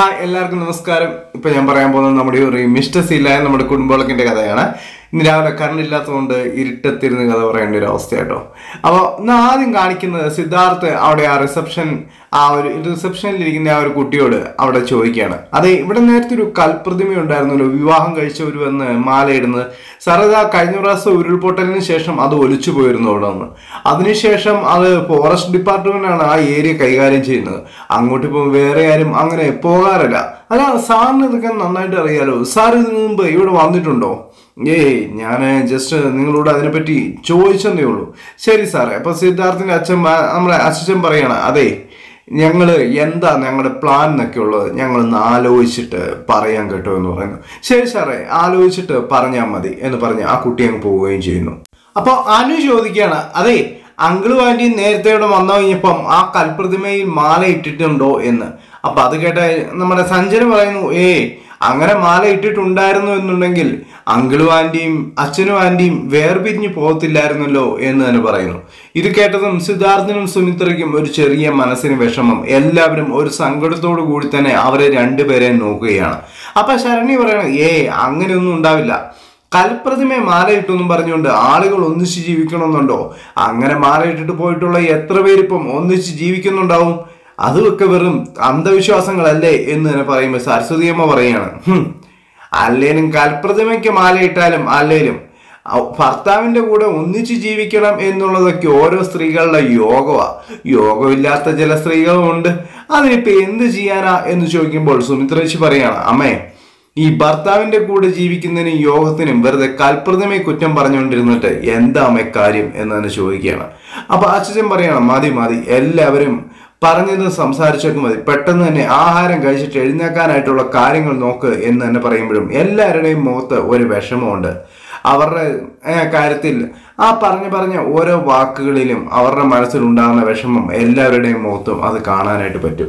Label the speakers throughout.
Speaker 1: hi എല്ലാവർക്കും നമസ്കാരം ഇപ്പൊ ഞാൻ പറയാൻ പോകുന്നത് നമ്മുടെ ഒരു മിസ്റ്റർ സീലായ നമ്മുടെ കുടുംബവിളക്കിന്റെ കഥയാണ് ഇന്ന് രാവിലെ കറണ്ട് ഇല്ലാത്തതുകൊണ്ട് ഇരുട്ടത്തിരുന്ന് കഥ പറയേണ്ട ഒരു അവസ്ഥ കേട്ടോ അപ്പോൾ ഇന്ന് ആദ്യം കാണിക്കുന്നത് സിദ്ധാർത്ഥ് അവിടെ ആ റിസപ്ഷൻ ആ ഒരു റിസപ്ഷനിൽ ഇരിക്കുന്ന ആ ഒരു കുട്ടിയോട് അവിടെ ചോദിക്കുകയാണ് അതെ ഇവിടെ നേരത്തെ ഒരു കൽപ്രതിമ ഉണ്ടായിരുന്നല്ലോ വിവാഹം കഴിച്ചവർ വന്ന് മാലയിടുന്നത് സാറത് ആ കഴിഞ്ഞ പ്രാവശ്യം ഉരുൾപൊട്ടലിന് ശേഷം അത് ഒലിച്ചു പോയിരുന്നു അവിടെ നിന്ന് അതിനുശേഷം അത് ഫോറസ്റ്റ് ഡിപ്പാർട്ട്മെന്റാണ് ആ ഏരിയ കൈകാര്യം ചെയ്യുന്നത് അങ്ങോട്ട് ഇപ്പോൾ വേറെ ആരും അങ്ങനെ പോകാറില്ല അല്ല സാറിന് ഇതൊക്കെ നന്നായിട്ട് അറിയാലോ സാർ ഇതിനു മുമ്പ് ഇവിടെ വന്നിട്ടുണ്ടോ ഏയ് ഞാൻ ജസ്റ്റ് നിങ്ങളോട് അതിനെപ്പറ്റി ചോദിച്ചെന്നേ ഉള്ളൂ ശരി സാറേ അപ്പൊ സിദ്ധാർത്ഥിന്റെ അച്ഛൻ പ- നമ്മുടെ അച്ഛൻ പറയണ അതെ ഞങ്ങള് എന്താ ഞങ്ങളുടെ പ്ലാൻ എന്നൊക്കെ ഉള്ളത് ഞങ്ങൾ ഒന്ന് ആലോചിച്ചിട്ട് പറയാൻ കേട്ടോ എന്ന് പറയുന്നു ശരി സാറേ ആലോചിച്ചിട്ട് പറഞ്ഞാൽ മതി എന്ന് പറഞ്ഞ് ആ കുട്ടി അങ്ങ് പോവുകയും ചെയ്യുന്നു അപ്പൊ അനു ചോദിക്കുകയാണ് അതെ അങ്കിളും ആന്റിയും നേരത്തെ ഇവിടെ വന്നു കഴിഞ്ഞപ്പം ആ കൽപ്രതിമയിൽ മാല ഇട്ടിട്ടുണ്ടോ എന്ന് അപ്പൊ അത് കേട്ട നമ്മുടെ സഞ്ജന പറയുന്നു ഏയ് അങ്ങനെ മാല ഇട്ടിട്ടുണ്ടായിരുന്നു എന്നുണ്ടെങ്കിൽ അങ്കിളും ആന്റിയും അച്ഛനും ആന്റിയും വേർപിരിഞ്ഞു പോകത്തില്ലായിരുന്നല്ലോ എന്ന് തന്നെ പറയുന്നു ഇത് കേട്ടതും സിദ്ധാർത്ഥിനും സുമിത്രയ്ക്കും ഒരു ചെറിയ മനസ്സിന് വിഷമം എല്ലാവരും ഒരു സങ്കടത്തോടു കൂടി തന്നെ അവരെ രണ്ടുപേരെ നോക്കുകയാണ് അപ്പൊ ശരണി പറയണ ഏയ് അങ്ങനെയൊന്നും ഉണ്ടാവില്ല കൽപ്രതിമയെ മാലയിട്ടെന്നും പറഞ്ഞുകൊണ്ട് ആളുകൾ ഒന്നിച്ച് ജീവിക്കണമെന്നുണ്ടോ അങ്ങനെ മാലയിട്ടിട്ട് പോയിട്ടുള്ള എത്ര പേരിപ്പം ഒന്നിച്ച് ജീവിക്കുന്നുണ്ടാവും അതൊക്കെ വെറും അന്ധവിശ്വാസങ്ങളല്ലേ എന്ന് തന്നെ പറയുമ്പോൾ സരസ്വതി അമ്മ പറയാണ് "ഹും, അല്ലേലും കൽപ്രതിമയ്ക്ക് മാലയിട്ടാലും അല്ലേലും ഔ- ഭർത്താവിന്റെ കൂടെ ഒന്നിച്ച് ജീവിക്കണം എന്നുള്ളതൊക്കെ ഓരോ സ്ത്രീകളുടെ യോഗമാ യോഗമില്ലാത്ത ചില സ്ത്രീകളും ഉണ്ട് അതിനിപ്പോ എന്ത് ചെയ്യാനാ എന്ന് ചോദിക്കുമ്പോൾ സുമിത്രേശി പറയാണ് അമ്മേ ഈ ഭർത്താവിന്റെ കൂടെ ജീവിക്കുന്നതിനും യോഗത്തിനും വെറുതെ കൽപ്രതിമയെ കുറ്റം പറഞ്ഞുകൊണ്ടിരുന്നിട്ട് എന്താ അമ്മേ കാര്യം എന്ന് തന്നെ ചോദിക്കുകയാണ് അപ്പൊ അച്ഛൻ പറയണം മതി മതി എല്ലാവരും പറഞ്ഞത് സംസാരിച്ചൊക്കെ മതി പെട്ടെന്ന് തന്നെ ആഹാരം കഴിച്ചിട്ട് എഴുന്നേക്കാനായിട്ടുള്ള കാര്യങ്ങൾ നോക്ക് എന്ന് തന്നെ പറയുമ്പോഴും എല്ലാവരുടെയും മുഖത്ത് ഒരു വിഷമമുണ്ട് അവരുടെ ഏഹ്, കാര്യത്തിൽ ആ പറഞ്ഞു പറഞ്ഞ ഓരോ വാക്കുകളിലും അവരുടെ മനസ്സിലുണ്ടാകുന്ന വിഷമം എല്ലാവരുടെയും മുഖത്തും അത് കാണാനായിട്ട് പറ്റും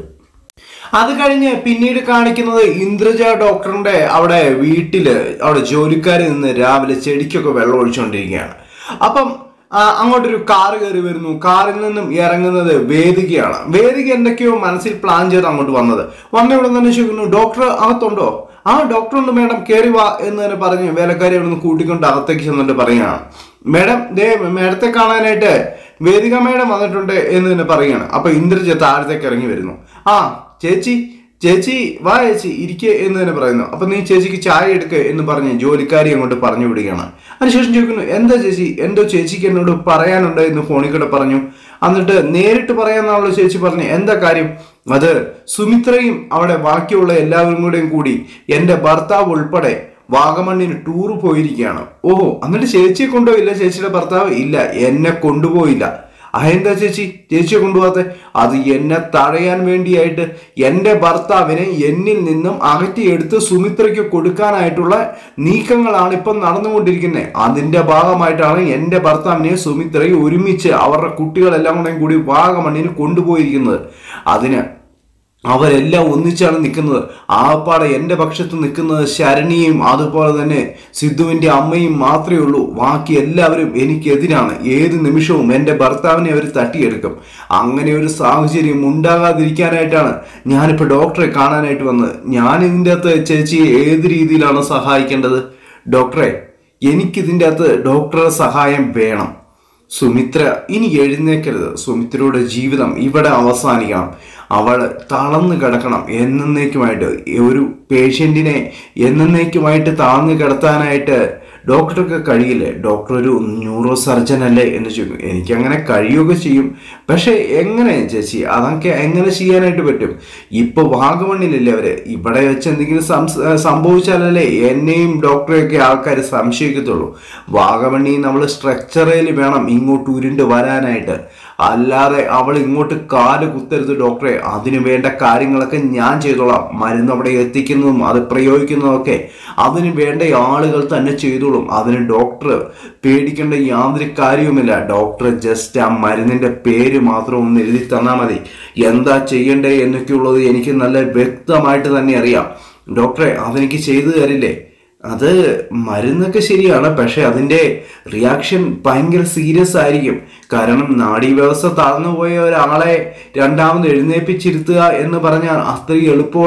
Speaker 1: അത് കഴിഞ്ഞ് പിന്നീട് കാണിക്കുന്നത് ഇന്ദ്രജ ഡോക്ടറിന്റെ അവിടെ വീട്ടില് അവിടെ ജോലിക്കാരിൽ നിന്ന് രാവിലെ ചെടിക്കൊക്കെ വെള്ളം ഒഴിച്ചുകൊണ്ടിരിക്കുകയാണ് അപ്പം ആ, അങ്ങോട്ടൊരു കാറ് കയറി വരുന്നു കാറിൽ നിന്നും ഇറങ്ങുന്നത് വേദികയാണ് വേദിക എന്തൊക്കെയോ മനസ്സിൽ പ്ലാൻ ചെയ്ത് അങ്ങോട്ട് വന്നത് വന്ന ഇവിടെ തന്നെ ചോദിക്കുന്നു ഡോക്ടർ അകത്തുണ്ടോ ആ ഡോക്ടർ ഉണ്ട് മേഡം കയറി വാ എന്ന് തന്നെ പറഞ്ഞ് വേലക്കാരി അവിടെ നിന്ന് കൂട്ടിക്കൊണ്ട് അകത്തേക്ക് ചെന്നിട്ട് പറയുകയാണ് മേഡം ദേ മേഡത്തെ കാണാനായിട്ട് വേദിക മേഡം വന്നിട്ടുണ്ട് എന്ന് തന്നെ പറയുകയാണ് അപ്പൊ ഇന്ദ്രജ താഴത്തേക്ക് ഇറങ്ങി വരുന്നു ആ ചേച്ചി ചേച്ചി വാ ചേച്ചി ഇരിക്കെ എന്ന് തന്നെ പറയുന്നു അപ്പൊ നീ ചേച്ചിക്ക് ചായ എടുക്ക് എന്ന് പറഞ്ഞ് ജോലിക്കാരി അങ്ങോട്ട് പറഞ്ഞു വിടുകയാണ് അതിനുശേഷം ചോദിക്കുന്നു എന്താ ചേച്ചി എന്തോ ചേച്ചിക്ക് എന്നോട് പറയാനുണ്ട് എന്ന് ഫോണിൽ കൂടെ പറഞ്ഞു എന്നിട്ട് നേരിട്ട് പറയാന്നാണല്ലോ ചേച്ചി പറഞ്ഞു എന്താ കാര്യം അത് സുമിത്രയും അവിടെ ബാക്കിയുള്ള എല്ലാവരും കൂടെയും കൂടി എന്റെ ഭർത്താവ് ഉൾപ്പെടെ വാഗമണ്ണിന് ടൂർ പോയിരിക്കുകയാണ് ഓഹോ എന്നിട്ട് ചേച്ചിയെ കൊണ്ടുപോയില്ല ചേച്ചിയുടെ ഭർത്താവ് ഇല്ല എന്നെ കൊണ്ടുപോയില്ല അതെന്താ ചേച്ചി ചേച്ചിയെ കൊണ്ടുപോകാത്തെ അത് എന്നെ തടയാൻ വേണ്ടിയായിട്ട് എൻ്റെ ഭർത്താവിനെ എന്നിൽ നിന്നും അകറ്റിയെടുത്ത് സുമിത്രയ്ക്ക് കൊടുക്കാനായിട്ടുള്ള നീക്കങ്ങളാണ് ഇപ്പം നടന്നുകൊണ്ടിരിക്കുന്നത് അതിന്റെ ഭാഗമായിട്ടാണ് എൻ്റെ ഭർത്താവിനെ സുമിത്രയെ ഒരുമിച്ച് അവരുടെ കുട്ടികളെല്ലാം കൂടെ കൂടി വാഗമണ്ണിന് കൊണ്ടുപോയിരിക്കുന്നത് അതിന് അവരെല്ലാം ഒന്നിച്ചാണ് നിൽക്കുന്നത് ആപ്പാടെ എൻ്റെ പക്ഷത്ത് നിൽക്കുന്നത് ശരണിയും അതുപോലെ തന്നെ സിദ്ധുവിൻ്റെ അമ്മയും മാത്രമേ ഉള്ളൂ ബാക്കി എല്ലാവരും എനിക്കെതിരാണ് ഏത് നിമിഷവും എൻ്റെ ഭർത്താവിനെ അവർ തട്ടിയെടുക്കും അങ്ങനെ ഒരു സാഹചര്യം ഉണ്ടാകാതിരിക്കാനായിട്ടാണ് ഞാനിപ്പോൾ ഡോക്ടറെ കാണാനായിട്ട് വന്നത് ഞാൻ ഇതിൻ്റെ അകത്ത് ചേച്ചിയെ ഏത് രീതിയിലാണ് സഹായിക്കേണ്ടത് ഡോക്ടറെ എനിക്കിതിൻ്റെ അകത്ത് ഡോക്ടറുടെ സഹായം വേണം സുമിത്ര ഇനി എഴുന്നേക്കരുത് സുമിത്രയുടെ ജീവിതം ഇവിടെ അവസാനിക്കണം അവൾ തളർന്നു കിടക്കണം എന്നേക്കുമായിട്ട് ഒരു പേഷ്യൻറ്റിനെ എന്നേക്കുമായിട്ട് താഴ്ന്നു കിടത്താനായിട്ട് ഡോക്ടർക്ക് കഴിയില്ലേ ഡോക്ടർ ഒരു ന്യൂറോ സർജൻ അല്ലേ എന്ന് ചോദിക്കും എനിക്ക് അങ്ങനെ കഴിയുകയൊക്കെ ചെയ്യും പക്ഷെ എങ്ങനെ ചേച്ചി അതൊക്കെ എങ്ങനെ ചെയ്യാനായിട്ട് പറ്റും ഇപ്പൊ വാഗമണ്ണിലല്ലേ അവര് ഇവിടെ വെച്ച് എന്തെങ്കിലും സംസ്- സംഭവിച്ചാലല്ലേ എന്നെയും ഡോക്ടറെയൊക്കെ ആൾക്കാർ സംശയിക്കത്തുള്ളൂ വാഗമണ്ണി നമ്മൾ സ്ട്രക്ചറിൽ വേണം ഇങ്ങോട്ട് ഉരുണ്ട് വരാനായിട്ട് അല്ലാതെ അവൾ ഇങ്ങോട്ട് കാല് കുത്തരുത് ഡോക്ടറെ അതിനു വേണ്ട കാര്യങ്ങളൊക്കെ ഞാൻ ചെയ്തോളാം മരുന്ന് അവിടെ എത്തിക്കുന്നതും അത് പ്രയോഗിക്കുന്നതൊക്കെ അതിന് വേണ്ട ആളുകൾ തന്നെ ചെയ്തോളും അതിന് ഡോക്ടർ പേടിക്കേണ്ട യാതൊരു കാര്യവുമില്ല ഡോക്ടർ ജസ്റ്റ് ആ മരുന്നിന്റെ പേര് മാത്രം ഒന്ന് എഴുതി തന്നാൽ മതി എന്താ ചെയ്യണ്ടേ എന്നൊക്കെയുള്ളത് എനിക്ക് നല്ല വ്യക്തമായിട്ട് തന്നെ അറിയാം ഡോക്ടറെ അതെനിക്ക് ചെയ്തു തരില്ലേ അത് മരുന്നൊക്കെ ശരിയാണ് പക്ഷെ അതിന്റെ റിയാക്ഷൻ ഭയങ്കര സീരിയസ് ആയിരിക്കും കാരണം നാഡീവ്യവസ്ഥ തളർന്നു പോയ ഒരാളെ രണ്ടാമത് എഴുന്നേപ്പിച്ചിരുത്തുക എന്ന് പറഞ്ഞാൽ അത്രയും എളുപ്പമുള്ള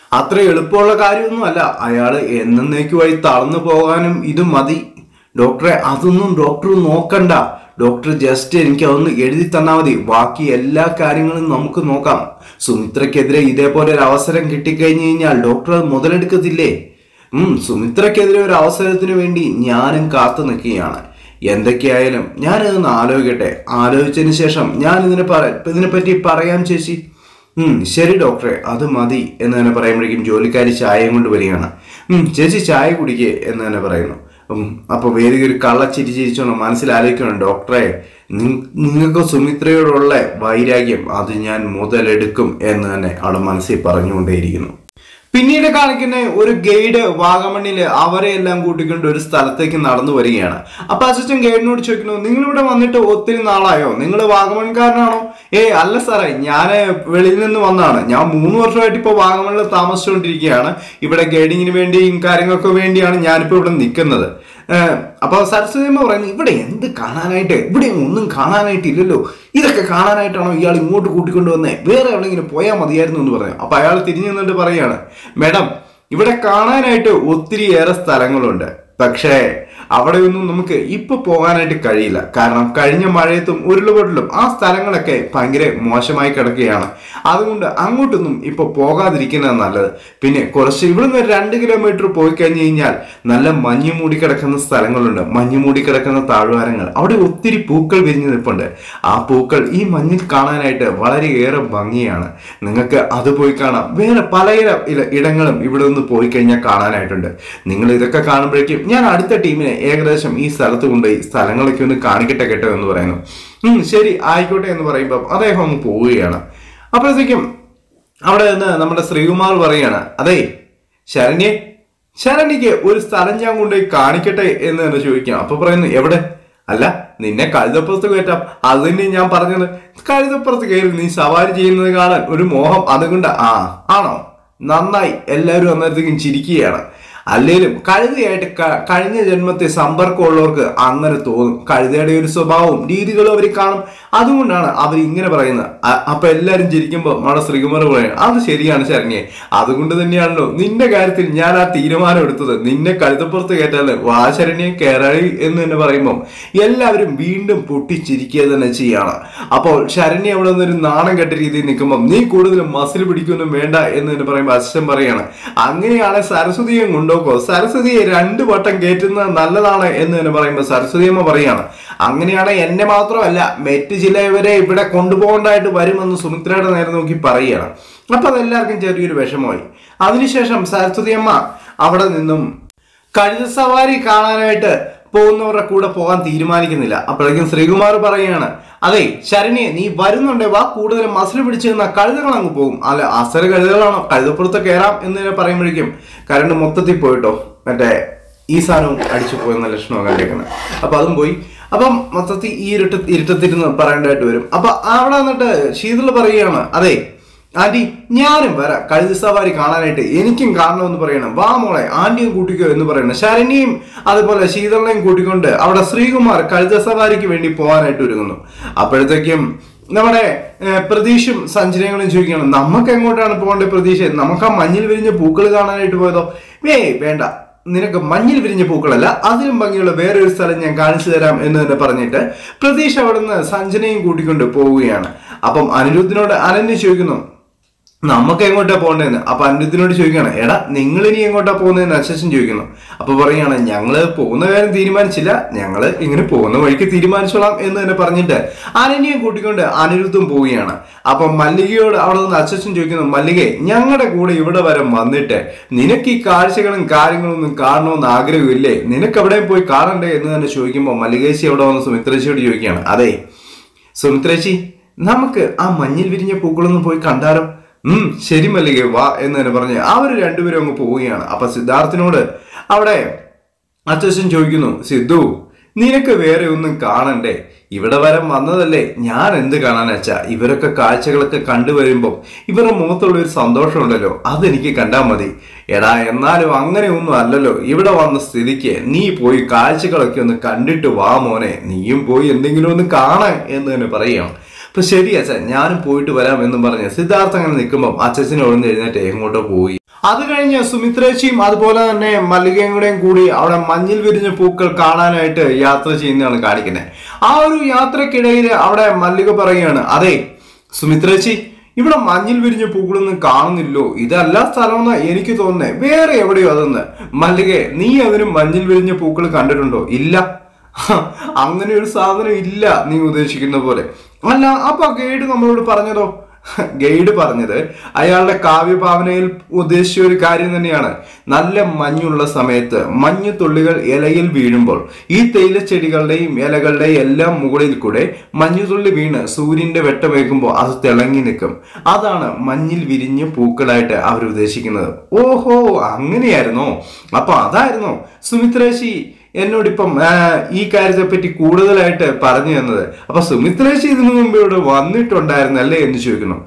Speaker 1: അത്ര എളുപ്പമുള്ള കാര്യമൊന്നും അല്ല അയാള് എന്നേക്കുമായി തളർന്നു പോകാനും ഇത് മതി ഡോക്ടറെ അതൊന്നും ഡോക്ടർ നോക്കണ്ട ഡോക്ടർ ജസ്റ്റ് എനിക്ക് അതൊന്ന് എഴുതി തന്നാൽ മതി ബാക്കി എല്ലാ കാര്യങ്ങളും നമുക്ക് നോക്കാം സുമിത്രയ്ക്കെതിരെ ഇതേപോലെ ഒരു അവസരം കിട്ടിക്കഴിഞ്ഞു കഴിഞ്ഞാൽ ഡോക്ടർ അത് മുതലെടുക്കത്തില്ലേ ഉം സുമിത്രയ്ക്കെതിരെ ഒരു അവസരത്തിന് വേണ്ടി ഞാനും കാത്തു നിൽക്കുകയാണ് എന്തൊക്കെയായാലും ഞാനിതൊന്ന് ആലോചിക്കട്ടെ ആലോചിച്ചതിന് ശേഷം ഞാൻ ഇതിനെ പറ ഇതിനെപ്പറ്റി പറയാം ചേച്ചി ഉം ശരി ഡോക്ടറെ അത് മതി എന്ന് തന്നെ പറയുമ്പോഴേക്കും ജോലിക്കാരി ചായയും കൊണ്ട് വരികയാണ് ഉം ചേച്ചി ചായ കുടിക്കേ എന്ന് തന്നെ പറയുന്നു ഉം അപ്പൊ വേദിക ഒരു കള്ളച്ചിരി ചിരിച്ചോണ്ട് മനസ്സിലാലോചിക്കണം ഡോക്ടറെ നി- നിങ്ങൾക്ക് സുമിത്രയോടുള്ള വൈരാഗ്യം അത് ഞാൻ മുതലെടുക്കും എന്ന് തന്നെ അവിടെ മനസ്സിൽ പറഞ്ഞുകൊണ്ടേയിരിക്കുന്നു പിന്നീട് കാണിക്കുന്ന ഒരു ഗൈഡ് വാഗമണ്ണില് അവരെ എല്ലാം കൂട്ടിക്കൊണ്ട് ഒരു സ്ഥലത്തേക്ക് നടന്നു വരികയാണ് അപ്പൊ അസിസ്റ്റന്റ് ഗൈഡിനോട് ചോദിക്കുന്നു നിങ്ങൾ ഇവിടെ വന്നിട്ട് ഒത്തിരി നാളായോ നിങ്ങൾ വാഗമൺകാരനാണോ ഏ അല്ല സാറേ ഞാൻ വെളിയിൽ നിന്ന് വന്നതാണ് ഞാൻ മൂന്ന് വർഷമായിട്ട് ഇപ്പോൾ വാഗമണിൽ താമസിച്ചുകൊണ്ടിരിക്കുകയാണ് ഇവിടെ ഗൈഡിങ്ങിന് വേണ്ടിയും കാര്യങ്ങൾക്കും വേണ്ടിയാണ് ഞാനിപ്പോൾ ഇവിടെ നിൽക്കുന്നത് ഏഹ്, അപ്പൊ സരസ്വതിയമ്മ പറയുന്നു ഇവിടെ എന്ത് കാണാനായിട്ട് ഇവിടെ ഒന്നും കാണാനായിട്ടില്ലല്ലോ ഇതൊക്കെ കാണാനായിട്ടാണോ ഇയാൾ ഇങ്ങോട്ട് കൂട്ടിക്കൊണ്ട് വന്നേ വേറെ എവിടെയെങ്കിലും പോയാൽ മതിയായിരുന്നു എന്ന് പറഞ്ഞു അപ്പൊ അയാൾ തിരിഞ്ഞു നിന്നിട്ട് പറയാണ് മേഡം ഇവിടെ കാണാനായിട്ട് ഒത്തിരിയേറെ സ്ഥലങ്ങളുണ്ട് പക്ഷേ അവിടെയൊന്നും നമുക്ക് ഇപ്പൊ പോകാനായിട്ട് കഴിയില്ല കാരണം കഴിഞ്ഞ മഴയത്തും ഉരുളുപൊട്ടലും ആ സ്ഥലങ്ങളൊക്കെ ഭയങ്കര മോശമായി കിടക്കുകയാണ് അതുകൊണ്ട് അങ്ങോട്ടൊന്നും ഇപ്പൊ പോകാതിരിക്കുന്നത് നല്ലത് പിന്നെ കുറച്ച് ഇവിടുന്ന് ഒരു രണ്ട് കിലോമീറ്റർ പോയി കഴിഞ്ഞു കഴിഞ്ഞാൽ നല്ല മഞ്ഞ് മൂടി കിടക്കുന്ന സ്ഥലങ്ങളുണ്ട് മഞ്ഞ് മൂടി കിടക്കുന്ന താഴ്വാരങ്ങൾ അവിടെ ഒത്തിരി പൂക്കൾ വിരിഞ്ഞു നിൽപ്പുണ്ട് ആ പൂക്കൾ ഈ മഞ്ഞിൽ കാണാനായിട്ട് വളരെയേറെ ഭംഗിയാണ് നിങ്ങൾക്ക് അത് പോയി കാണാം വേറെ പല ഇല- ഇടങ്ങളും ഇവിടെ നിന്ന് പോയി കഴിഞ്ഞാൽ കാണാനായിട്ടുണ്ട് നിങ്ങൾ ഇതൊക്കെ കാണുമ്പോഴേക്കും ഞാൻ അടുത്ത ടീമിനെ ഏകദേശം ഈ സ്ഥലത്ത് കൊണ്ടുപോയി സ്ഥലങ്ങളൊക്കെ ഒന്ന് കാണിക്കട്ടെ കേട്ടോ എന്ന് പറയുന്നു ഉം ശരി ആയിക്കോട്ടെ എന്ന് പറയുമ്പോൾ അദ്ദേഹം അങ്ങ് പോവുകയാണ് അപ്പോഴത്തേക്കും അവിടെ നിന്ന് നമ്മുടെ ശ്രീകുമാർ പറയാണ് അതെ ശരണ്യെ ശരണ്യക്ക് ഒരു സ്ഥലം ഞാൻ കൊണ്ടുപോയി കാണിക്കട്ടെ എന്ന് തന്നെ ചോദിക്കാം അപ്പൊ പറയുന്നു എവിടെ അല്ല നിന്നെ കഴുതപ്പുറത്ത് കയറ്റാം അത് തന്നെ ഞാൻ പറഞ്ഞത് കഴുതപ്പുറത്ത് കയറി നീ സവാരി ചെയ്യുന്നത് കാണാൻ ഒരു മോഹം അതുകൊണ്ട് ആ ആണോ നന്നായി എല്ലാവരും അന്നേരത്തേക്കും ചിരിക്കുകയാണ് അല്ലേലും കഴുതയായിട്ട് ക- കഴിഞ്ഞ ജന്മത്തെ സമ്പർക്കമുള്ളവർക്ക് അങ്ങനെ തോന്നും കഴുതയുടെ ഒരു സ്വഭാവവും രീതികളും അവർ കാണും അതുകൊണ്ടാണ് അവർ ഇങ്ങനെ പറയുന്നത് അ- അപ്പൊ എല്ലാരും ചിരിക്കുമ്പോൾ നമ്മുടെ ശ്രീകുമാർ പറയും അത് ശരിയാണ് ശരണ്യെ അതുകൊണ്ട് തന്നെയാണല്ലോ നിന്റെ കാര്യത്തിൽ ഞാൻ ആ തീരുമാനം എടുത്തത് നിന്നെ കഴുതപ്പുറത്ത് കയറ്റാല് വാ ശരണ്യെ കേരളി എന്ന് തന്നെ പറയുമ്പോൾ എല്ലാവരും വീണ്ടും പൊട്ടിച്ചിരിക്കുക തന്നെ ചെയ്യാണ് അപ്പോൾ ശരണ്യ അവിടെ നിന്നൊരു നാണം കെട്ട രീതിയിൽ നിൽക്കുമ്പോൾ നീ കൂടുതൽ മസിൽ പിടിക്കൊന്നും വേണ്ട എന്ന് തന്നെ പറയുമ്പോൾ അച്ഛൻ പറയാണ് അങ്ങനെയാണ് സരസ്വതിയെ കൊണ്ടുപോക്കോ സരസ്വതിയെ രണ്ടു വട്ടം കയറ്റുന്നത് നല്ലതാണ് എന്ന് തന്നെ പറയുമ്പോൾ സരസ്വതിയമ്മ പറയാണ് അങ്ങനെയാണ് എന്നെ മാത്രമല്ല മറ്റ് ചിലവരെ ഇവിടെ കൊണ്ടുപോകേണ്ടതായിട്ട് വരുമെന്ന് സുമിത്രയുടെ നേരെ നോക്കി പറയുകയാണ് അപ്പൊ അതെല്ലാവർക്കും ചെറിയൊരു വിഷമമായി അതിനുശേഷം സരസ്വതിയമ്മ അവിടെ നിന്നും കഴുത സവാരി കാണാനായിട്ട് പോകുന്നവരുടെ കൂടെ പോകാൻ തീരുമാനിക്കുന്നില്ല അപ്പോഴേക്കും ശ്രീകുമാർ പറയുകയാണ് അതെ ശരണ്യെ നീ വരുന്നുണ്ടേ വാ കൂടുതൽ മസിൽ പിടിച്ചു നിന്ന കഴുതകൾ അങ്ങ് പോകും അല്ല അസല കഴുതകളാണോ കഴുതപ്പുറത്ത് കയറാം എന്ന് തന്നെ പറയുമ്പോഴേക്കും കരണ്ട് മൊത്തത്തിൽ പോയിട്ടോ മറ്റേ ഈ സാധനവും അടിച്ചു പോയെന്ന ലക്ഷണമോ കണ്ടേക്കുന്നത് അപ്പൊ അതും പോയി അപ്പം മൊത്തത്തിൽ ഈ ഇരുട്ട ഇരുട്ടത്തിരുന്ന് പറയേണ്ടതായിട്ട് വരും അപ്പൊ അവിടെ വന്നിട്ട് ശീതൾ പറയുകയാണ് അതെ ആന്റി ഞാനും വരാം കഴുതി സവാരി കാണാനായിട്ട് എനിക്കും കാണണമെന്ന് പറയണം വാ മോളെ ആന്റിയും കൂട്ടിക്കോ എന്ന് പറയണം ശരണ്യയും അതുപോലെ ശീതളിനെയും കൂട്ടിക്കൊണ്ട് അവിടെ ശ്രീകുമാർ കഴുത സവാരിക്ക് വേണ്ടി പോകാനായിട്ട് ഒരുങ്ങുന്നു അപ്പോഴത്തേക്കും നമ്മുടെ ഏഹ്, പ്രതീഷും സഞ്ജനങ്ങളും ചോദിക്കണം നമുക്ക് എങ്ങോട്ടാണ് പോകേണ്ടത് പ്രതീക്ഷ നമുക്ക് ആ മഞ്ഞിൽ വിരിഞ്ഞ പൂക്കൾ കാണാനായിട്ട് പോയതോ ഏയ് വേണ്ട നിനക്ക് മഞ്ഞിൽ വിരിഞ്ഞ പൂക്കളല്ല അതിലും ഭംഗിയുള്ള വേറെ ഒരു സ്ഥലം ഞാൻ കാണിച്ചു തരാം എന്ന് തന്നെ പറഞ്ഞിട്ട് പ്രതീഷ് അവിടുന്ന് സഞ്ജനയും കൂട്ടിക്കൊണ്ട് പോവുകയാണ് അപ്പം അനിരുദ്ധിനോട് അനന്യ ചോദിക്കുന്നു നമുക്ക് എങ്ങോട്ടാ പോകേണ്ടതെന്ന് അപ്പൊ അനിരുദ്ധിനോട് ചോദിക്കുകയാണ് എടാ നിങ്ങൾ ഇനി എങ്ങോട്ടാ പോകുന്നതെന്ന് അശേഷൻ ചോദിക്കുന്നു അപ്പൊ പറയാണ് ഞങ്ങള് പോകുന്ന കാര്യം തീരുമാനിച്ചില്ല ഞങ്ങള് ഇങ്ങനെ പോകുന്ന വഴിക്ക് തീരുമാനിച്ചോളാം എന്ന് തന്നെ പറഞ്ഞിട്ട് അനന്യെ കൂട്ടിക്കൊണ്ട് അനിരുദ്ധം പോവുകയാണ് അപ്പൊ മല്ലികയോട് അവിടെ നിന്ന് അച്ഛൻ ചോദിക്കുന്നു മല്ലികെ ഞങ്ങളുടെ കൂടെ ഇവിടെ വരെ വന്നിട്ട് നിനക്ക് ഈ കാഴ്ചകളും കാര്യങ്ങളും ഒന്നും കാണണമെന്ന് ആഗ്രഹമില്ലേ നിനക്ക് എവിടെയും പോയി കാണണ്ടേ എന്ന് തന്നെ ചോദിക്കുമ്പോൾ മല്ലികേശി അവിടെ വന്ന് സുമിത്രേശിയോട് ചോദിക്കുകയാണ് അതെ സുമിത്രേശി നമുക്ക് ആ മഞ്ഞിൽ വിരിഞ്ഞ പൂക്കളൊന്നും പോയി കണ്ടാലോ ഉം ശരി മല്ലികെ വാ എന്ന് തന്നെ പറഞ്ഞ് അവർ രണ്ടുപേരും അങ്ങ് പോവുകയാണ് അപ്പൊ സിദ്ധാർത്ഥിനോട് അവിടെ അച്ഛൻ ചോദിക്കുന്നു സിദ്ധു നിനക്ക് വേറെ ഒന്നും കാണണ്ടേ ഇവിടെ വരെ വന്നതല്ലേ ഞാൻ എന്ത് കാണാൻ അച്ഛാ ഇവരൊക്കെ കാഴ്ചകളൊക്കെ കണ്ടുവരുമ്പോൾ ഇവരുടെ മുഖത്തുള്ള ഒരു സന്തോഷമുണ്ടല്ലോ അതെനിക്ക് കണ്ടാൽ മതി എടാ എന്നാലും അങ്ങനെയൊന്നും അല്ലല്ലോ ഇവിടെ വന്ന സ്ഥിതിക്ക് നീ പോയി കാഴ്ചകളൊക്കെ ഒന്ന് കണ്ടിട്ട് വാ മോനെ നീയും പോയി എന്തെങ്കിലും ഒന്ന് കാണാൻ എന്ന് തന്നെ പറയാം അപ്പൊ ശരി അച്ഛൻ ഞാനും പോയിട്ട് വരാം എന്നും പറഞ്ഞ് സിദ്ധാർത്ഥ അങ്ങനെ നിൽക്കുമ്പോൾ അച്ഛനെ ഒഴിഞ്ഞ് എഴുന്നേറ്റ് എങ്ങോട്ടോ പോയി അത് കഴിഞ്ഞ് സുമിത്രേച്ചിയും അതുപോലെ തന്നെ മല്ലികയും കൂടെയും കൂടി അവിടെ മഞ്ഞിൽ വിരിഞ്ഞ പൂക്കൾ കാണാനായിട്ട് യാത്ര ചെയ്യുന്നതാണ് കാണിക്കുന്നത് ആ ഒരു യാത്രക്കിടയിൽ അവിടെ മല്ലിക പറയുകയാണ് അതെ സുമിത്രേച്ചി ഇവിടെ മഞ്ഞിൽ വിരിഞ്ഞ പൂക്കളൊന്നും കാണുന്നില്ലോ ഇതല്ല സ്ഥലമെന്ന് എനിക്ക് തോന്നുന്നേ വേറെ എവിടെയോ അതെന്ന് മല്ലികെ നീ അതിന് മഞ്ഞിൽ വിരിഞ്ഞ പൂക്കൾ കണ്ടിട്ടുണ്ടോ ഇല്ല അങ്ങനെ ഒരു സാധനം ഇല്ല നീ ഉദ്ദേശിക്കുന്ന പോലെ അല്ല അപ്പൊ ഗൈഡ് നമ്മളോട് പറഞ്ഞതോ ഗൈഡ് പറഞ്ഞത് അയാളുടെ കാവ്യഭാവനയിൽ ഉദ്ദേശിച്ച ഒരു കാര്യം തന്നെയാണ് നല്ല മഞ്ഞുള്ള സമയത്ത് മഞ്ഞു തുള്ളികൾ ഇലയിൽ വീഴുമ്പോൾ ഈ തേയിലച്ചെടികളുടെയും ഇലകളുടെയും എല്ലാം മുകളിൽ കൂടെ മഞ്ഞുതുള്ളി വീണ് സൂര്യന്റെ വെട്ടമേക്കുമ്പോൾ അത് തിളങ്ങി നിൽക്കും അതാണ് മഞ്ഞിൽ വിരിഞ്ഞ പൂക്കളായിട്ട് അവർ ഉദ്ദേശിക്കുന്നത് ഓഹോ അങ്ങനെയായിരുന്നോ അപ്പൊ അതായിരുന്നോ സുമിത്രേശി എന്നോടിപ്പം ആ, ഈ കാര്യത്തെ പറ്റി കൂടുതലായിട്ട് പറഞ്ഞു തന്നത് അപ്പൊ സുമിത്രേശി ഇതിനു മുമ്പ് ഇവിടെ വന്നിട്ടുണ്ടായിരുന്നല്ലേ എന്ന് ചോദിക്കുന്നു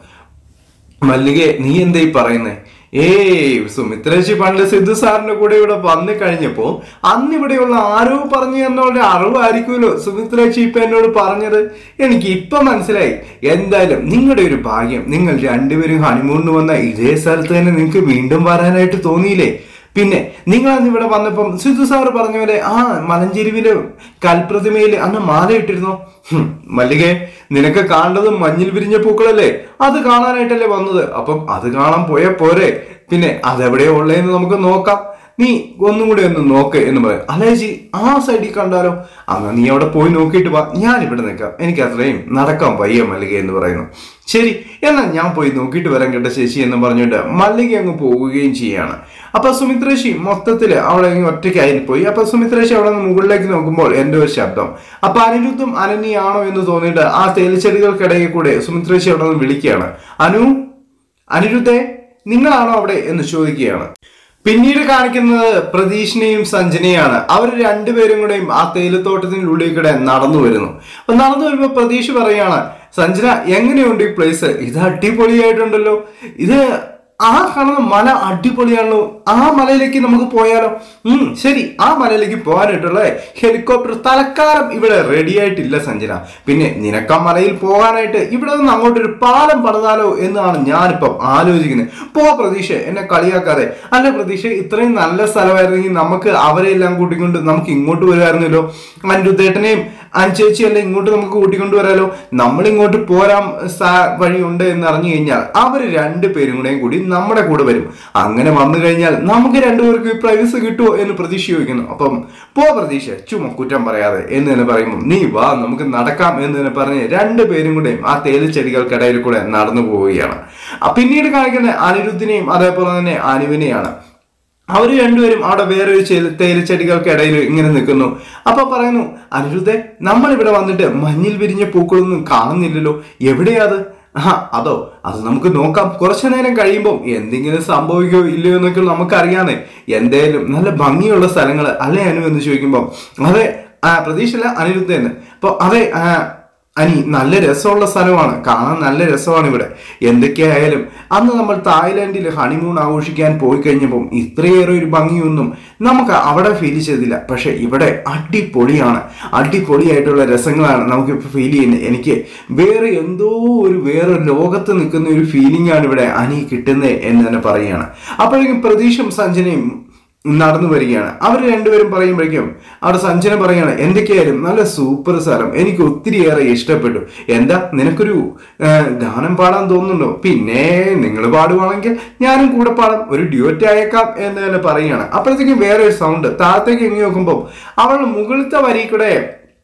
Speaker 1: മല്ലികെ നീ എന്താ ഈ പറയുന്നേ ഏയ് സുമിത്രേശി പണ്ട് സിദ്ധു സാറിന്റെ കൂടെ ഇവിടെ വന്നു കഴിഞ്ഞപ്പോ അന്ന് ഇവിടെയുള്ള ആരോ പറഞ്ഞു തന്നവരുടെ അറിവായിരിക്കുമല്ലോ സുമിത്രേശി ഇപ്പൊ എന്നോട് പറഞ്ഞത് എനിക്ക് ഇപ്പൊ മനസ്സിലായി എന്തായാലും നിങ്ങളുടെ ഒരു ഭാഗ്യം നിങ്ങൾ രണ്ടുപേരും ഹണിമൂണിന് വന്ന ഇതേ സ്ഥലത്ത് തന്നെ നിങ്ങൾക്ക് വീണ്ടും വരാനായിട്ട് തോന്നിയില്ലേ പിന്നെ നിങ്ങൾ അന്ന് ഇവിടെ വന്നപ്പം സിദ്ധു സാറ് പറഞ്ഞ പോലെ ആ മലഞ്ചെരുവില് കൽപ്രതിമയിൽ അന്ന് മാല ഇട്ടിരുന്നോ ഹും, മല്ലികെ നിനക്ക് കാണേണ്ടത് മഞ്ഞിൽ വിരിഞ്ഞ പൂക്കളല്ലേ അത് കാണാനായിട്ടല്ലേ വന്നത് അപ്പം അത് കാണാൻ പോയാ പോരെ പിന്നെ അതെവിടെയാ ഉള്ളതെന്ന് നമുക്ക് നോക്കാം നീ ഒന്നും കൂടി ഒന്ന് നോക്ക് എന്ന് പറയും അല്ലേജി ആ സൈഡിൽ കണ്ടാലോ എന്നാ നീ അവിടെ പോയി നോക്കിയിട്ട് വാ ഞാൻ ഇവിടെ നിൽക്കാം എനിക്ക് അത്രയും നടക്കാൻ വയ്യ മല്ലിക എന്ന് പറയുന്നു ശരി എന്നാ ഞാൻ പോയി നോക്കിയിട്ട് വരാൻ കേട്ട ശശി എന്ന് പറഞ്ഞുകൊണ്ട് മല്ലിക അങ്ങ് പോവുകയും ചെയ്യാണ് അപ്പൊ സുമിത്രേശി മൊത്തത്തില് അവിടെ അങ്ങ് ഒറ്റയ്ക്കായി പോയി അപ്പൊ സുമിത്രേശി അവിടെ നിന്ന് മുകളിലേക്ക് നോക്കുമ്പോൾ എന്റെ ഒരു ശബ്ദം അപ്പൊ അനിരുദ്ധം അനന്യാണോ എന്ന് തോന്നിയിട്ട് ആ തേലിച്ചെടികൾക്കിടയിൽ കൂടെ സുമിത്രേശി അവിടെ നിന്ന് വിളിക്കുകയാണ് അനു അനിരുദ്ധേ നിങ്ങളാണോ അവിടെ എന്ന് ചോദിക്കുകയാണ് പിന്നീട് കാണിക്കുന്നത് പ്രതീഷിനെയും സഞ്ജനയാണ് അവർ രണ്ടുപേരും കൂടെയും ആ തേയിലത്തോട്ടത്തിന്റെ ഉള്ളിൽ കൂടെ നടന്നു വരുന്നു അപ്പൊ നടന്നു വരുമ്പോ പ്രതീഷ് പറയാണ് സഞ്ജന എങ്ങനെയുണ്ട് ഈ പ്ലേസ് ഇത് അടിപൊളിയായിട്ടുണ്ടല്ലോ ഇത് ആ കാണുന്ന മല അടിപൊളിയാണല്ലോ ആ മലയിലേക്ക് നമുക്ക് പോയാലോ ഉം ശരി ആ മലയിലേക്ക് പോകാനായിട്ടുള്ള ഹെലികോപ്റ്റർ തൽക്കാലം ഇവിടെ റെഡി ആയിട്ടില്ല സഞ്ജന പിന്നെ നിനക്ക് ആ മലയിൽ പോകാനായിട്ട് ഇവിടെ നിന്ന് അങ്ങോട്ടൊരു പാലം പണിതാലോ എന്നാണ് ഞാനിപ്പം ആലോചിക്കുന്നത് പോ പ്രതീക്ഷ എന്നെ കളിയാക്കാതെ അല്ല പ്രതീക്ഷ ഇത്രയും നല്ല സ്ഥലമായിരുന്നെങ്കിൽ നമുക്ക് അവരെ എല്ലാം കൂട്ടിക്കൊണ്ട് നമുക്ക് ഇങ്ങോട്ട് വരുമായിരുന്നല്ലോ അനിരുദ്ധേട്ടനെയും അനുചേച്ചിയെല്ലാം ഇങ്ങോട്ട് നമുക്ക് കൂട്ടിക്കൊണ്ട് വരാലോ നമ്മൾ ഇങ്ങോട്ട് പോരാൻ സാ- വഴിയുണ്ട് എന്ന് അറിഞ്ഞു കഴിഞ്ഞാൽ അവർ രണ്ടു പേരും കൂടെയും കൂടി നമ്മുടെ കൂടെ വരും അങ്ങനെ വന്നു കഴിഞ്ഞാൽ നമുക്ക് രണ്ടുപേർക്ക് പ്രൈവസി കിട്ടുമോ എന്ന് പ്രതീക്ഷ ചോദിക്കുന്നു അപ്പം പോ പ്രതീക്ഷ ചുമ കുറ്റം പറയാതെ എന്ന് തന്നെ പറയുമ്പോൾ നീ വാ നമുക്ക് നടക്കാം എന്ന് തന്നെ പറഞ്ഞ് രണ്ടുപേരും കൂടെയും ആ തേലിച്ചെടികൾക്കിടയിൽ കൂടെ നടന്നു പോവുകയാണ് ആ പിന്നീട് കാണിക്കുന്ന അനിരുദ്ധിനെയും അതേപോലെ തന്നെ അനുവിനെയാണ് അവർ രണ്ടുപേരും അവിടെ വേറൊരു ചെല- തേയിലച്ചെടികൾക്കിടയിൽ ഇങ്ങനെ നിൽക്കുന്നു അപ്പൊ പറയുന്നു അനിരുദ്ധെ നമ്മൾ ഇവിടെ വന്നിട്ട് മഞ്ഞിൽ വിരിഞ്ഞ പൂക്കളൊന്നും കാണുന്നില്ലല്ലോ എവിടെയാ അത് ആ അതോ അത് നമുക്ക് നോക്കാം കുറച്ചു നേരം കഴിയുമ്പോൾ എന്തെങ്കിലും സംഭവിക്കോ ഇല്ലയോ എന്നൊക്കെ നമുക്കറിയാന്നേ എന്തായാലും നല്ല ഭംഗിയുള്ള സ്ഥലങ്ങൾ അല്ലേ അനു എന്ന് ചോദിക്കുമ്പോൾ അതെ ആ പ്രതീക്ഷല്ല അനിരുദ്ധ എന്ന് അപ്പൊ അതെ ആ, അനി നല്ല രസമുള്ള സ്ഥലമാണ് കാണാൻ നല്ല രസമാണ് ഇവിടെ എന്തൊക്കെയായാലും അന്ന് നമ്മൾ തായ്ലാന്റിൽ ഹണിമൂൺ ആഘോഷിക്കാൻ പോയി കഴിഞ്ഞപ്പം ഇത്രയേറെ ഒരു ഭംഗിയൊന്നും നമുക്ക് അവിടെ ഫീൽ ചെയ്തില്ല പക്ഷെ ഇവിടെ അടിപൊളിയാണ് അടിപൊളിയായിട്ടുള്ള രസങ്ങളാണ് നമുക്കിപ്പോൾ ഫീൽ ചെയ്യുന്നത് എനിക്ക് വേറെ എന്തോ ഒരു വേറെ ലോകത്ത് നിൽക്കുന്ന ഒരു ഫീലിംഗ് ആണ് ഇവിടെ അനി കിട്ടുന്നത് എന്ന് തന്നെ പറയുകയാണ് അപ്പോഴേക്കും പ്രതീക്ഷും സഞ്ജനയും നടന്നു വരികയാണ് അവർ രണ്ടുപേരും പറയുമ്പോഴേക്കും അവിടെ സഞ്ജന പറയാണ് എന്തൊക്കെയായാലും നല്ല സൂപ്പർ സ്ഥലം എനിക്ക് ഒത്തിരിയേറെ ഇഷ്ടപ്പെട്ടു എന്താ നിനക്കൊരു ആ, ഗാനം പാടാൻ തോന്നുന്നുണ്ടോ പിന്നെ നിങ്ങൾ പാടുവാണെങ്കിൽ ഞാനും കൂടെ പാടാം ഒരു ഡ്യൂറ്റ് അയക്കാം എന്ന് തന്നെ പറയുകയാണ് അപ്പോഴത്തേക്കും വേറെ ഒരു സൗണ്ട് താഴത്തേക്ക് എങ്ങി നോക്കുമ്പോൾ അവൾ മുകളിലത്തെ വരി കൂടെ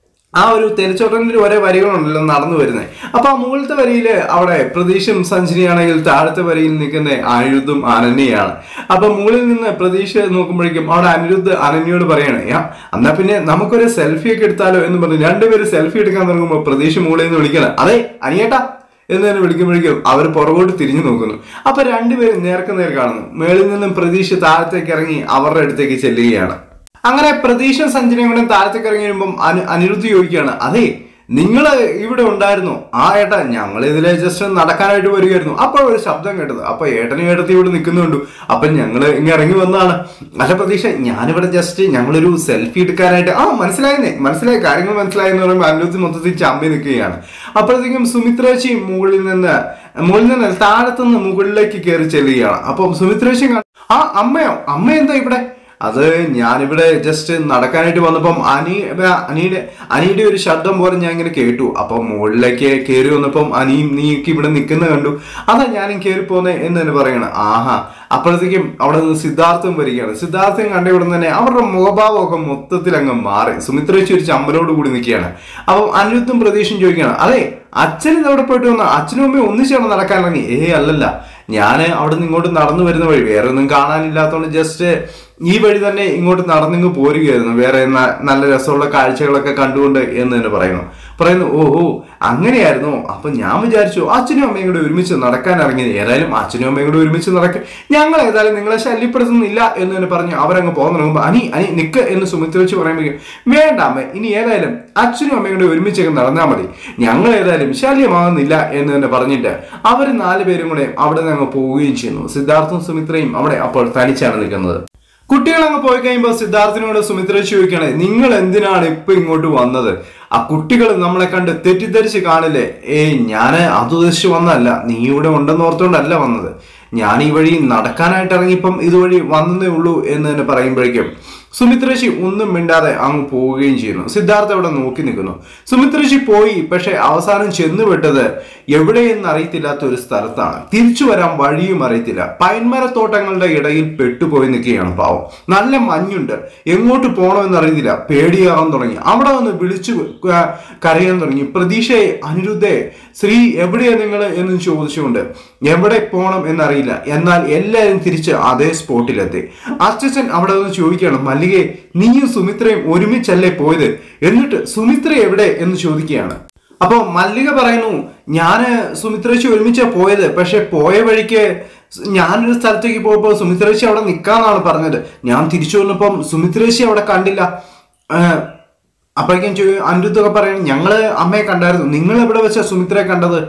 Speaker 1: ആ ഒരു തെരിച്ചോട്ടന്റെ ഒരേ വരികളുണ്ടല്ലോ നടന്നു വരുന്നത് അപ്പൊ ആ മുകളിലത്തെ വരിയിൽ അവിടെ പ്രതീക്ഷയും സഞ്ജനിയാണെങ്കിൽ താഴത്തെ വരിയിൽ നിൽക്കുന്ന അനിരുദ്ധും അനന്യയാണ് അപ്പൊ മുകളിൽ നിന്ന് പ്രതീക്ഷ നോക്കുമ്പോഴേക്കും അവിടെ അനിരുദ്ധ് അനന്യയോട് പറയാണ് "യാ, എന്നാ പിന്നെ നമുക്കൊരു സെൽഫി ഒക്കെ എടുത്താലോ എന്ന് പറഞ്ഞ് രണ്ടുപേരും സെൽഫി എടുക്കാൻ തുടങ്ങുമ്പോൾ പ്രതീക്ഷ മുകളിൽ നിന്ന് വിളിക്കണം അതെ അനിയേട്ടാ എന്ന് തന്നെ വിളിക്കുമ്പോഴേക്കും അവർ പുറകോട്ട് തിരിഞ്ഞു നോക്കുന്നു അപ്പൊ രണ്ടുപേരും നേർക്ക് നേർ കാണുന്നു മേളിൽ നിന്നും പ്രതീക്ഷ താഴത്തേക്ക് ഇറങ്ങി അവരുടെ അടുത്തേക്ക് ചെല്ലുകയാണ് അങ്ങനെ പ്രതീക്ഷ സഞ്ജനയും കൂടെ താഴത്തേക്ക് ഇറങ്ങി വരുമ്പം അനു അനിരുദ്ധ് ചോദിക്കുകയാണ് അതെ നിങ്ങൾ ഇവിടെ ഉണ്ടായിരുന്നു ആ ഏട്ടാ ഞങ്ങൾ ഇതിലെ ജസ്റ്റ് നടക്കാനായിട്ട് വരികയായിരുന്നു അപ്പോൾ ഒരു ശബ്ദം കേട്ടത് അപ്പൊ ഏട്ടനും ഏട്ടത്തി ഇവിടെ നിൽക്കുന്നുണ്ട് അപ്പൊ ഞങ്ങൾ ഇങ്ങനെ ഇറങ്ങി വന്നതാണ് അല്ല പ്രതീക്ഷ ഞാനിവിടെ ജസ്റ്റ് ഞങ്ങളൊരു സെൽഫി എടുക്കാനായിട്ട് ആ മനസ്സിലായെന്നേ മനസ്സിലായി കാര്യങ്ങൾ മനസ്സിലായെന്ന് പറയുമ്പോൾ അനിരുദ്ധ് മൊത്തത്തിൽ ചമ്പി നിൽക്കുകയാണ് അപ്പോഴത്തേക്കും സുമിത്രേച്ചി മുകളിൽ നിന്ന് മുകളിൽ നിന്ന് താഴത്തുനിന്ന് മുകളിലേക്ക് കയറി ചെല്ലുകയാണ് അപ്പം സുമിത്രേച്ചി കാണ- ആ അമ്മയോ അമ്മ എന്താ ഇവിടെ അത് ഞാനിവിടെ ജസ്റ്റ് നടക്കാനായിട്ട് വന്നപ്പം അനി അനിയുടെ അനിയുടെ ഒരു ശബ്ദം പോലെ ഞാൻ ഇങ്ങനെ കേട്ടു അപ്പം മുകളിലേക്ക് കയറി വന്നപ്പം അനിയും നീക്ക് ഇവിടെ നിൽക്കുന്ന കണ്ടു അതാ ഞാനും കയറി പോന്നെ എന്ന് തന്നെ പറയണം ആഹാ അപ്പോഴത്തേക്കും അവിടെ നിന്ന് സിദ്ധാർത്ഥം വരികയാണ് സിദ്ധാർത്ഥം കണ്ട ഇവിടെ തന്നെ അവരുടെ മുഖഭാവമൊക്കെ മൊത്തത്തിൽ അങ്ങ് മാറി സുമിത്രേച്ചി ഒരു ചമ്മലോട് കൂടി നിൽക്കുകയാണ് അപ്പം അനിരുദ്ധം പ്രതീക്ഷയും ചോദിക്കുകയാണ് അതെ അച്ഛൻ ഇത് അവിടെ പോയിട്ട് വന്ന അച്ഛനും അമ്മയും ഒന്നിച്ചാണ് നടക്കാൻ ഇറങ്ങി ഏ അല്ലല്ല ഞാൻ അവിടെ നിന്ന് ഇങ്ങോട്ട് നടന്നു വരുന്ന വഴി വേറെ ഒന്നും കാണാനില്ലാത്തതുകൊണ്ട് ജസ്റ്റ് ഈ വഴി തന്നെ ഇങ്ങോട്ട് നടന്നിങ്ങ് പോരുകയായിരുന്നു വേറെ ന- നല്ല രസമുള്ള കാഴ്ചകളൊക്കെ കണ്ടുകൊണ്ട് എന്ന് തന്നെ പറയുന്നു പറയുന്നു ഓ ഓ അങ്ങനെയായിരുന്നു അപ്പൊ ഞാൻ വിചാരിച്ചു അച്ഛനും അമ്മയും കൂടെ ഒരുമിച്ച് നടക്കാൻ ഇറങ്ങിയത് ഏതായാലും അച്ഛനും അമ്മയും കൂടെ ഒരുമിച്ച് നടക്കാൻ ഞങ്ങൾ ഏതായാലും നിങ്ങളെ ശല്യപ്പെടുത്തുന്നില്ല എന്ന് തന്നെ പറഞ്ഞ് അവരങ്ങ് പോകാൻ തുടങ്ങുമ്പോൾ അനി അനി നിക്ക് എന്ന് സുമിത്ര വെച്ച് പറയുമ്പോഴേക്കും വേണ്ട അമ്മ ഇനി ഏതായാലും അച്ഛനും അമ്മയും കൂടെ ഒരുമിച്ചൊക്കെ നടന്നാൽ മതി ഞങ്ങൾ ഏതായാലും ശല്യമാകുന്നില്ല എന്ന് തന്നെ പറഞ്ഞിട്ട് അവർ നാലുപേരും കൂടെ അവിടെ നിന്ന് അങ്ങ് പോവുകയും ചെയ്യുന്നു സിദ്ധാർത്ഥും സുമിത്രയും അവിടെ അപ്പോൾ തനിച്ചാണ് നിൽക്കുന്നത് കുട്ടികൾ അങ്ങ് പോയി കഴിയുമ്പോൾ സിദ്ധാർത്ഥിനോട് സുമിത്ര ചോദിക്കണേ നിങ്ങൾ എന്തിനാണ് ഇപ്പൊ ഇങ്ങോട്ട് വന്നത് ആ കുട്ടികൾ നമ്മളെ കണ്ട് തെറ്റിദ്ധരിച്ച് കാണില്ലേ ഏയ് ഞാൻ അത് ഉദ്ദേശിച്ച് വന്നതല്ല നീ ഇവിടെ ഉണ്ടെന്ന് ഓർത്തുകൊണ്ടല്ല വന്നത് ഞാൻ ഈ വഴി നടക്കാനായിട്ട് ഇറങ്ങിയപ്പം ഇതുവഴി വന്നതേ ഉള്ളൂ എന്ന് തന്നെ പറയുമ്പോഴേക്കും സുമിത്രേശി ഒന്നും മിണ്ടാതെ അങ്ങ് പോവുകയും ചെയ്യുന്നു സിദ്ധാർത്ഥ അവിടെ നോക്കി നിൽക്കുന്നു സുമിത്രേശി പോയി പക്ഷെ അവസാനം ചെന്നുവിട്ടത് എവിടെയെന്ന് അറിയത്തില്ലാത്ത ഒരു സ്ഥലത്താണ് തിരിച്ചു വരാൻ വഴിയും അറിയത്തില്ല പൈൻമരത്തോട്ടങ്ങളുടെ ഇടയിൽ പെട്ടുപോയി നിൽക്കുകയാണ് പാവം നല്ല മഞ്ഞുണ്ട് എങ്ങോട്ട് പോകണമെന്ന് അറിയത്തില്ല പേടിയാകാൻ തുടങ്ങി അവിടെ വന്ന് വിളിച്ചു ക- കരയാൻ തുടങ്ങി പ്രതീക്ഷയെ അനിരുദ്ധേ ശ്രീ എവിടെയാ നിങ്ങൾ എന്ന് ചോദിച്ചുകൊണ്ട് എവിടെ പോകണം എന്നറിയില്ല എന്നാൽ എല്ലാവരും തിരിച്ച് അതേ സ്പോട്ടിലെത്തി അച്ഛൻ അവിടെ നിന്ന് ചോദിക്കുകയാണ് മല്ലികെ നീയും സുമിത്രയും ഒരുമിച്ചല്ലേ പോയത് എന്നിട്ട് സുമിത്ര എവിടെ എന്ന് ചോദിക്കുകയാണ് അപ്പൊ മല്ലിക പറയുന്നു ഞാന് സുമിത്രേച്ചി ഒരുമിച്ചാ പോയത് പക്ഷെ പോയ വഴിക്ക് ഞാനൊരു സ്ഥലത്തേക്ക് പോയപ്പോൾ സുമിത്രേച്ചി അവിടെ നിൽക്കാന്നാണ് പറഞ്ഞത് ഞാൻ തിരിച്ചു വന്നപ്പം സുമിത്രേച്ചി അവിടെ കണ്ടില്ല ഏഹ്, അപ്പോഴേക്കും ചോ- അനിരുദ്ധൊക്കെ പറയണം ഞങ്ങള് അമ്മയെ കണ്ടായിരുന്നു നിങ്ങൾ എവിടെ വെച്ചാ സുമിത്രയെ കണ്ടത്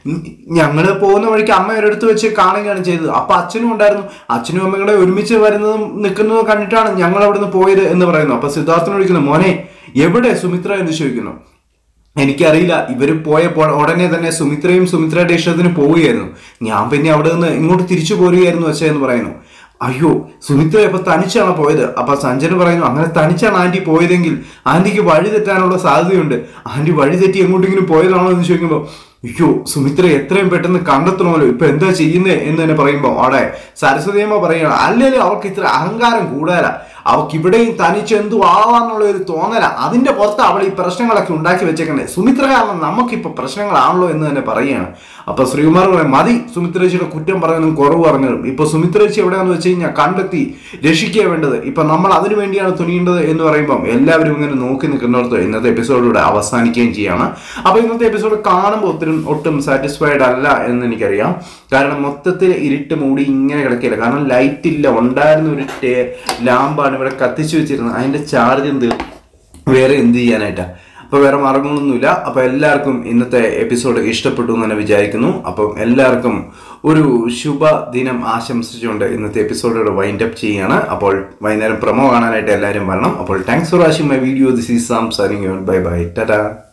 Speaker 1: ഞങ്ങൾ പോകുന്ന വഴിക്ക് അമ്മ ഒരിടത്ത് വെച്ച് കാണുകയാണ് ചെയ്തത് അപ്പൊ അച്ഛനും ഉണ്ടായിരുന്നു അച്ഛനും അമ്മയും കൂടെ ഒരുമിച്ച് വരുന്നതും നിൽക്കുന്നതും കണ്ടിട്ടാണ് ഞങ്ങൾ അവിടുന്ന് പോയത് എന്ന് പറയുന്നു അപ്പൊ സിദ്ധാർത്ഥന വിളിക്കുന്നു മോനെ എവിടെ സുമിത്ര എന്ന് ചോദിക്കുന്നു എനിക്കറിയില്ല ഇവര് പോയപ്പോൾ ഉടനെ തന്നെ സുമിത്രയും സുമിത്രയുടെ ഇഷ്ടത്തിന് പോവുകയായിരുന്നു ഞാൻ പിന്നെ അവിടെ നിന്ന് ഇങ്ങോട്ട് തിരിച്ചു പോരുകയായിരുന്നു വെച്ചാ എന്ന് പറയുന്നു അയ്യോ സുമിത്ര ഇപ്പൊ തനിച്ചാണ് പോയത് അപ്പൊ സഞ്ജന പറയുന്നു അങ്ങനെ തനിച്ചാണ് ആന്റി പോയതെങ്കിൽ ആന്റിക്ക് വഴി തെറ്റാനുള്ള സാധ്യതയുണ്ട് ആന്റി വഴി തെറ്റി എങ്ങോട്ടെങ്കിലും പോയതാണോ എന്ന് ചോദിക്കുമ്പോൾ അയ്യോ സുമിത്ര എത്രയും പെട്ടെന്ന് കണ്ടെത്തണമല്ലോ ഇപ്പൊ എന്താ ചെയ്യുന്നേ എന്ന് തന്നെ പറയുമ്പോൾ അവിടെ സരസ്വതിയമ്മ പറയണം അല്ലെങ്കിൽ അവൾക്ക് ഇത്ര അഹങ്കാരം കൂടുതലാ അവൾക്ക് ഇവിടെയും തനിച്ച് എന്തു ആവാന്നുള്ള ഒരു തോന്നല അതിന്റെ പുറത്ത് അവൾ ഈ പ്രശ്നങ്ങളൊക്കെ ഉണ്ടാക്കി വെച്ചേക്കണേ സുമിത്ര കാരണം നമുക്കിപ്പോ പ്രശ്നങ്ങളാണല്ലോ എന്ന് തന്നെ പറയുകയാണ് അപ്പൊ ശ്രീകുമാർ പറയും മതി സുമിത്രേച്ചിയുടെ കുറ്റം പറയുന്നതും കുറവ് പറഞ്ഞതും ഇപ്പൊ സുമിത്രേച്ചി എവിടെയാന്ന് വെച്ച് കഴിഞ്ഞാൽ കണ്ടെത്തി രക്ഷിക്കുക വേണ്ടത് ഇപ്പൊ നമ്മൾ അതിനു വേണ്ടിയാണ് തുനിയേണ്ടത് എന്ന് പറയുമ്പം എല്ലാവരും ഇങ്ങനെ നോക്കി നിൽക്കുന്നിടത്ത് ഇന്നത്തെ എപ്പിസോഡിലൂടെ അവസാനിക്കുകയും ചെയ്യാണ് അപ്പൊ ഇന്നത്തെ എപ്പിസോഡ് കാണുമ്പോൾ ഒത്തിരി ഒട്ടും സാറ്റിസ്ഫൈഡ് അല്ല എന്ന് എനിക്കറിയാം കാരണം മൊത്തത്തിൽ ഇരുട്ട് മൂടി ഇങ്ങനെ കിടക്കില്ല കാരണം ലൈറ്റ് ഇല്ല ഉണ്ടായിരുന്ന ഒരു ടേ- ലാമ്പാണ് ഇവിടെ കത്തിച്ചു വെച്ചിരുന്നത് അതിന്റെ ചാർജ് എന്ത് വേറെ എന്ത് ചെയ്യാനായിട്ടാ അപ്പൊ വേറെ മാർഗങ്ങളൊന്നുമില്ല അപ്പൊ എല്ലാവർക്കും ഇന്നത്തെ എപ്പിസോഡ് ഇഷ്ടപ്പെട്ടു എന്ന് തന്നെ വിചാരിക്കുന്നു അപ്പം എല്ലാവർക്കും ഒരു ശുഭ ദിനം ആശംസിച്ചുകൊണ്ട് ഇന്നത്തെ എപ്പിസോഡോട് വൈൻഡ് അപ്പ് ചെയ്യുകയാണ് അപ്പോൾ വൈകുന്നേരം പ്രൊമോ കാണാനായിട്ട് എല്ലാവരും വരണം അപ്പോൾ thanks for watching my video this is Sam signing bye bye Tata